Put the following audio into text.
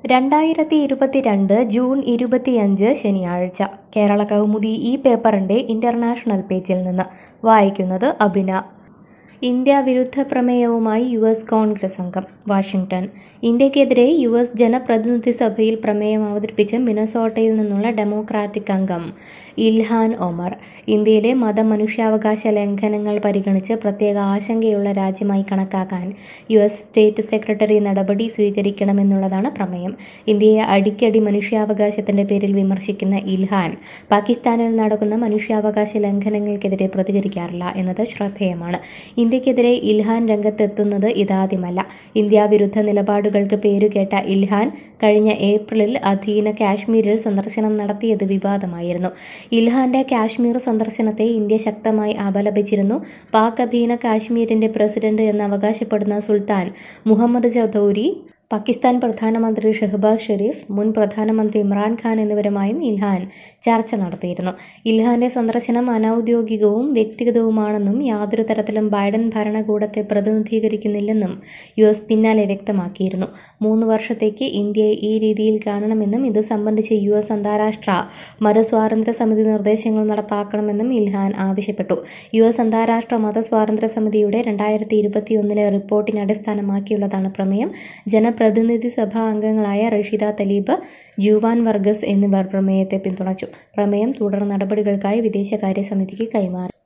രണ്ടായിരത്തി ഇരുപത്തിരണ്ട് ജൂൺ ഇരുപത്തിയഞ്ച് ശനിയാഴ്ച കേരള കൗമുദി ഈ പേപ്പറിൻ്റെ ഇൻ്റർനാഷണൽ പേജിൽ നിന്ന് വായിക്കുന്നത് അഭിന ഇന്ത്യ വിരുദ്ധ പ്രമേയവുമായി യു എസ് കോൺഗ്രസ് അംഗം വാഷിംഗ്ടൺ ഇന്ത്യക്കെതിരെ യു എസ് ജനപ്രതിനിധി സഭയിൽ പ്രമേയം അവതരിപ്പിച്ച മിനസോട്ടയിൽ നിന്നുള്ള ഡെമോക്രാറ്റിക് അംഗം ഇൽഹാൻ ഒമർ ഇന്ത്യയിലെ മതമനുഷ്യാവകാശ ലംഘനങ്ങൾ പരിഗണിച്ച് പ്രത്യേക ആശങ്കയുള്ള രാജ്യമായി കണക്കാക്കാൻ യു എസ് സ്റ്റേറ്റ് സെക്രട്ടറി നടപടി സ്വീകരിക്കണമെന്നുള്ളതാണ് പ്രമേയം ഇന്ത്യയെ അടിക്കടി മനുഷ്യാവകാശത്തിന്റെ പേരിൽ വിമർശിക്കുന്ന ഇൽഹാൻ പാകിസ്ഥാനിൽ നടക്കുന്ന മനുഷ്യാവകാശ ലംഘനങ്ങൾക്കെതിരെ പ്രതികരിക്കാറില്ല എന്നത് ശ്രദ്ധേയമാണ് ഇന്ത്യക്കെതിരെ ഇൽഹാൻ രംഗത്തെത്തുന്നത് ഇതാദ്യമല്ല ഇന്ത്യ വിരുദ്ധ നിലപാടുകൾക്ക് പേരുകേട്ട ഇൽഹാൻ കഴിഞ്ഞ ഏപ്രിലിൽ അധീന കാശ്മീരിൽ സന്ദർശനം നടത്തിയത് വിവാദമായിരുന്നു ഇൽഹാന്റെ കാശ്മീർ സന്ദർശനത്തെ ഇന്ത്യ ശക്തമായി അപലപിച്ചിരുന്നു പാക് അധീന കാശ്മീരിന്റെ പ്രസിഡന്റ് എന്ന് അവകാശപ്പെടുന്ന സുൽത്താൻ മുഹമ്മദ് ചൗധരി പാകിസ്ഥാൻ പ്രധാനമന്ത്രി ഷെഹ്ബാസ് ഷെരീഫ് മുൻ പ്രധാനമന്ത്രി ഇമ്രാൻഖാൻ എന്നിവരുമായും ഇൽഹാൻ ചർച്ച നടത്തിയിരുന്നു ഇൽഹാന്റെ സന്ദർശനം അനൌദ്യോഗികവും വ്യക്തിഗതവുമാണെന്നും യാതൊരു തരത്തിലും ബൈഡൻ ഭരണകൂടത്തെ പ്രതിനിധീകരിക്കുന്നില്ലെന്നും യു എസ് പിന്നാലെ വ്യക്തമാക്കിയിരുന്നു മൂന്ന് വർഷത്തേക്ക് ഇന്ത്യയെ ഈ രീതിയിൽ കാണണമെന്നും ഇത് സംബന്ധിച്ച് യു എസ് അന്താരാഷ്ട്ര മതസ്വാതന്ത്ര്യ സമിതി നിർദ്ദേശങ്ങൾ നടപ്പാക്കണമെന്നും ഇൽഹാൻ ആവശ്യപ്പെട്ടു യു എസ് അന്താരാഷ്ട്ര മതസ്വാതന്ത്ര്യ സമിതിയുടെ രണ്ടായിരത്തി ഇരുപത്തിയൊന്നിലെ റിപ്പോർട്ടിനെ അടിസ്ഥാനമാക്കിയുള്ളതാണ് പ്രമേയം ജന പ്രതിനിധി സഭാ അംഗങ്ങളായ റഷീദ തലീബ് ജുവാൻ വർഗസ് എന്നിവർ പ്രമേയത്തെ പിന്തുണച്ചു പ്രമേയം തുടർ നടപടികൾക്കായി വിദേശകാര്യ സമിതിക്ക് കൈമാറി